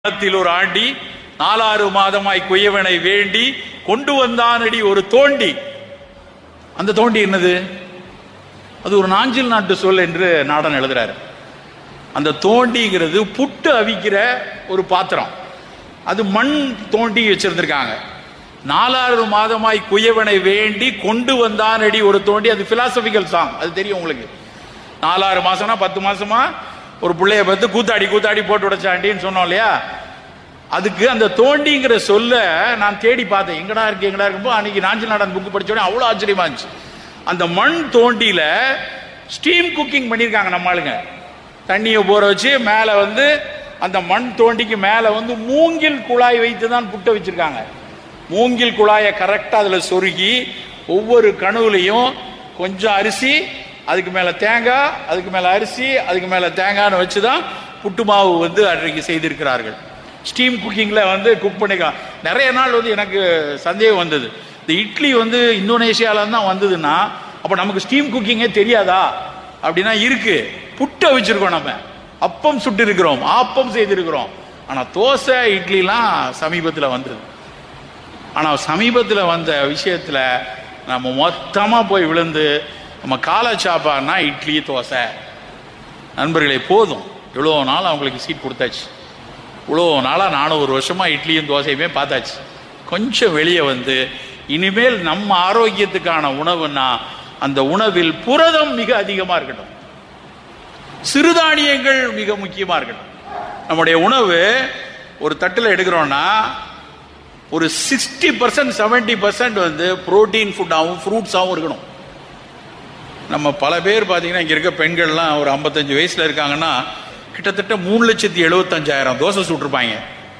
த்தில் ஒரு ஆண்டி நாலாறு மாதமாய் குயவனை வேண்டி கொண்டு வந்தானடி ஒரு தோண்டி அந்த தோண்டி என்னது அது ஒரு நாஞ்சில் நாட்டு சொல் என்று நாடன் எழுதுறாரு அந்த தோண்டிங்கிறது புட்டு அவிக்கிற ஒரு பாத்திரம் அது மண் தோண்டி வச்சிருந்திருக்காங்க நாலாறு மாதமாய் குயவனை வேண்டி கொண்டு வந்தானடி ஒரு தோண்டி அது பிலாசபிக்கல் சாங் அது தெரியும் உங்களுக்கு நாலாறு மாசம்னா பத்து மாசமா ஒரு பிள்ளைய பார்த்து கூத்தாடி கூத்தாடி போட்டு உடைச்சாண்டின்னு சொன்னோம் இல்லையா அதுக்கு அந்த தோண்டிங்கிற சொல்ல நான் தேடி பார்த்தேன் எங்கடா இருக்கு எங்கடா இருக்கும்போ அன்னைக்கு நாஞ்சில் நாடன் புக்கு படிச்ச உடனே அவ்வளோ ஆச்சரியமா இருந்துச்சு அந்த மண் தோண்டியில ஸ்டீம் குக்கிங் பண்ணியிருக்காங்க நம்ம ஆளுங்க தண்ணியை போற வச்சு மேலே வந்து அந்த மண் தோண்டிக்கு மேலே வந்து மூங்கில் குழாய் வைத்து தான் புட்டை வச்சிருக்காங்க மூங்கில் குழாயை கரெக்டாக அதில் சொருகி ஒவ்வொரு கணுவுலையும் கொஞ்சம் அரிசி அதுக்கு மேலே தேங்காய் அதுக்கு மேலே அரிசி அதுக்கு மேலே தேங்காய்னு வச்சு தான் புட்டு மாவு வந்து அன்றைக்கு செய்திருக்கிறார்கள் ஸ்டீம் குக்கிங்கில் வந்து குக் பண்ணிக்கலாம் நிறைய நாள் வந்து எனக்கு சந்தேகம் வந்தது இந்த இட்லி வந்து இந்தோனேஷியாவில் தான் வந்ததுன்னா அப்போ நமக்கு ஸ்டீம் குக்கிங்கே தெரியாதா அப்படின்னா இருக்கு புட்டை வச்சிருக்கோம் நம்ம அப்பம் சுட்டு இருக்கிறோம் ஆப்பம் செய்திருக்கிறோம் ஆனால் தோசை இட்லிலாம் சமீபத்தில் வந்தது ஆனால் சமீபத்தில் வந்த விஷயத்தில் நம்ம மொத்தமாக போய் விழுந்து நம்ம காலை சாப்பாடுனா இட்லி தோசை நண்பர்களே போதும் இவ்வளோ நாள் அவங்களுக்கு சீட் கொடுத்தாச்சு இவ்வளோ நாளாக நானும் ஒரு வருஷமாக இட்லியும் தோசையுமே பார்த்தாச்சு கொஞ்சம் வெளியே வந்து இனிமேல் நம்ம ஆரோக்கியத்துக்கான உணவுன்னா அந்த உணவில் புரதம் மிக அதிகமாக இருக்கட்டும் சிறுதானியங்கள் மிக முக்கியமாக இருக்கட்டும் நம்முடைய உணவு ஒரு தட்டில் எடுக்கிறோன்னா ஒரு சிக்ஸ்டி பர்சன்ட் செவன்டி பர்சன்ட் வந்து புரோட்டீன் ஃபுட்டாகவும் ஃப்ரூட்ஸாகவும் இருக்கணும் நம்ம பல பேர் பார்த்தீங்கன்னா இங்கே இருக்க பெண்கள்லாம் ஒரு ஐம்பத்தஞ்சு வயசில் இருக்காங்கன்னா கிட்டத்தட்ட மூணு லட்சத்தி எழுபத்தஞ்சாயிரம் தோசை சுட்டிருப்பாங்க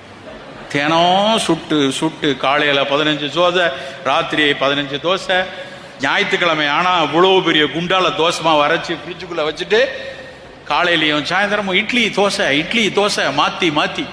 தினம் சுட்டு சுட்டு காலையில் பதினஞ்சு தோசை ராத்திரி பதினஞ்சு தோசை ஞாயிற்றுக்கிழமை ஆனால் இவ்வளோ பெரிய குண்டால தோசைமா வரைச்சி ஃப்ரிட்ஜுக்குள்ளே வச்சுட்டு காலையிலையும் சாயந்தரமும் இட்லி தோசை இட்லி தோசை மாற்றி மாற்றி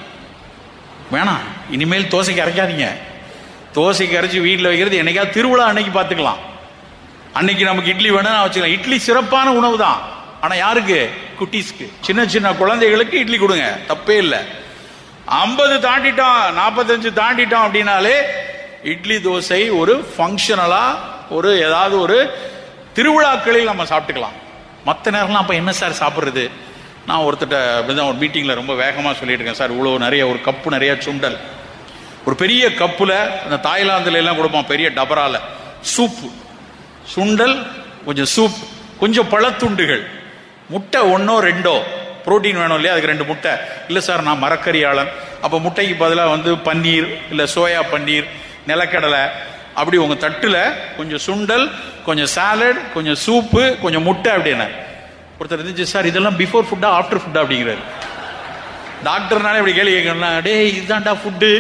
வேணாம் இனிமேல் தோசைக்கு அரைக்காதீங்க தோசைக்கு அரைச்சி வீட்டில் வைக்கிறது என்னைக்காவது திருவிழா அன்னைக்கு பார்த்துக்கலாம் அன்னைக்கு நமக்கு இட்லி வேணும்னு வச்சுக்கலாம் இட்லி சிறப்பான உணவு தான் ஆனால் யாருக்கு குட்டீஸ்க்கு சின்ன சின்ன குழந்தைகளுக்கு இட்லி கொடுங்க தப்பே இல்லை ஐம்பது தாண்டிட்டோம் நாற்பத்தஞ்சு தாண்டிட்டோம் அப்படின்னாலே இட்லி தோசை ஒரு ஃபங்க்ஷனலா ஒரு ஏதாவது ஒரு திருவிழாக்களில் நம்ம சாப்பிட்டுக்கலாம் மற்ற நேரம்லாம் அப்போ என்ன சார் சாப்பிட்றது நான் ஒருத்தட்ட அப்படிதான் ஒரு மீட்டிங்கில் ரொம்ப வேகமாக சொல்லிட்டு இருக்கேன் சார் இவ்வளோ நிறைய ஒரு கப்பு நிறைய சுண்டல் ஒரு பெரிய கப்பில் அந்த தாய்லாந்துல எல்லாம் கொடுப்பான் பெரிய டபரால சூப்பு சுண்டல் கொஞ்சம் சூப் கொஞ்சம் பழத்துண்டுகள் முட்டை ஒன்றோ ரெண்டோ புரோட்டீன் வேணும் இல்லையா அதுக்கு ரெண்டு முட்டை இல்லை சார் நான் மரக்கறியாளன் அப்போ முட்டைக்கு பதிலாக வந்து பன்னீர் இல்லை சோயா பன்னீர் நிலக்கடலை அப்படி உங்கள் தட்டில் கொஞ்சம் சுண்டல் கொஞ்சம் சாலட் கொஞ்சம் சூப்பு கொஞ்சம் முட்டை அப்படின்னு ஒருத்தர் இருந்துச்சு சார் இதெல்லாம் பிஃபோர் ஃபுட்டா ஆஃப்டர் ஃபுட்டா அப்படிங்கிறாரு டாக்டர்னாலே இப்படி கேள்வி கேட்கணும் டேய் இதுதான்டா ஃபுட்டு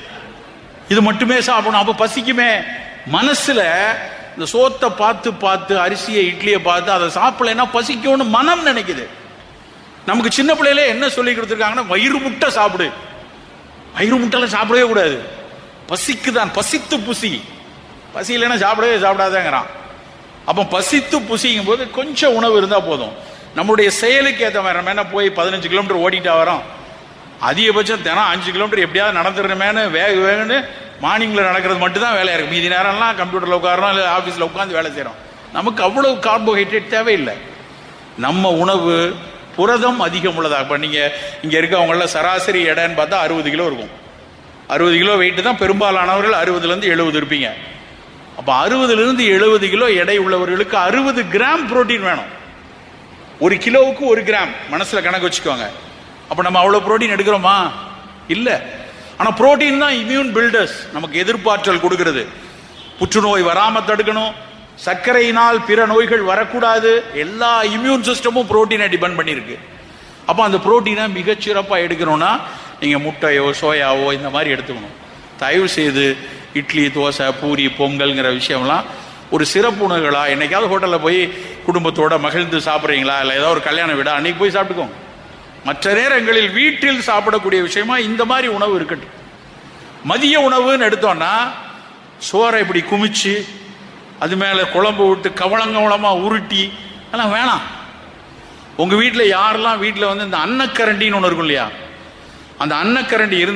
இது மட்டுமே சாப்பிடணும் அப்போ பசிக்குமே மனசுல இந்த சோத்தை பார்த்து பார்த்து அரிசியை இட்லியை பார்த்து அதை சாப்பிடலைன்னா பசிக்கும்னு மனம் நினைக்குது நமக்கு சின்ன பிள்ளையில என்ன சொல்லி கொடுத்துருக்காங்கன்னா வயிறு முட்டை சாப்பிடு வயிறு முட்டைலாம் சாப்பிடவே கூடாது பசிக்குதான் பசித்து புசி பசி இல்லைன்னா சாப்பிடவே சாப்பிடாதேங்கிறான் அப்போ பசித்து புசிக்கும் போது கொஞ்சம் உணவு இருந்தால் போதும் நம்மளுடைய செயலுக்கு ஏற்ற மாதிரி நம்ம என்ன போய் பதினஞ்சு கிலோமீட்டர் ஓடிட்டா வரோம் அதிகபட்சம் தினம் அஞ்சு கிலோமீட்டர் எப்படியாவது நடந்துடணுமேனு வேக வேகன்னு மார்னிங்கில் நடக்கிறது மட்டும்தான் வேலையாக இருக்கும் மீதி நேரம்லாம் கம்ப்யூட்டரில் உட்காரோம் இல்லை ஆஃபீஸில் உட்காந்து வேலை செய்கிறோம் நமக்கு அவ்வளவு கார்போஹைட்ரேட் தேவையில்லை நம்ம உணவு புரதம் அதிகம் உள்ளதா இப்போ நீங்கள் இங்கே இருக்கவங்கள சராசரி எடைன்னு பார்த்தா அறுபது கிலோ இருக்கும் அறுபது கிலோ வெயிட்டு தான் பெரும்பாலானவர்கள் அறுபதுலேருந்து எழுபது இருப்பீங்க அப்போ அறுபதுலேருந்து எழுபது கிலோ எடை உள்ளவர்களுக்கு அறுபது கிராம் புரோட்டீன் வேணும் ஒரு கிலோவுக்கு ஒரு கிராம் மனசில் கணக்கு வச்சுக்கோங்க அப்போ நம்ம அவ்வளோ புரோட்டீன் எடுக்கிறோமா இல்லை ஆனால் புரோட்டீன் தான் இம்யூன் பில்டர்ஸ் நமக்கு எதிர்ப்பாற்றல் கொடுக்கிறது புற்றுநோய் வராமல் தடுக்கணும் சர்க்கரையினால் பிற நோய்கள் வரக்கூடாது எல்லா இம்யூன் சிஸ்டமும் புரோட்டீனை டிபெண்ட் பண்ணியிருக்கு அப்போ அந்த புரோட்டீனை மிகச்சிறப்பாக எடுக்கணும்னா நீங்கள் முட்டையோ சோயாவோ இந்த மாதிரி எடுத்துக்கணும் தயவு செய்து இட்லி தோசை பூரி பொங்கல்ங்கிற விஷயம்லாம் ஒரு சிறப்பு உணவுகளா என்னைக்காவது ஹோட்டலில் போய் குடும்பத்தோட மகிழ்ந்து சாப்பிட்றீங்களா இல்லை ஏதாவது ஒரு கல்யாண வீடா அன்னைக்கு போய் சாப்பிட்டுக்கோங்க மற்ற நேரங்களில் வீட்டில் சாப்பிடக்கூடிய விஷயமா இந்த மாதிரி உணவு இருக்கட்டும் மதிய உணவுன்னு எடுத்தோம்னா சோறை இப்படி குமிச்சு அது மேலே குழம்பு விட்டு கவளங்கவளமாக உருட்டி அதெல்லாம் வேணாம் உங்கள் வீட்டில் யாரெல்லாம் வீட்டில் வந்து இந்த அன்னக்கரண்டின்னு ஒன்று இருக்கும் இல்லையா அந்த அன்னக்கரண்டி இருந்து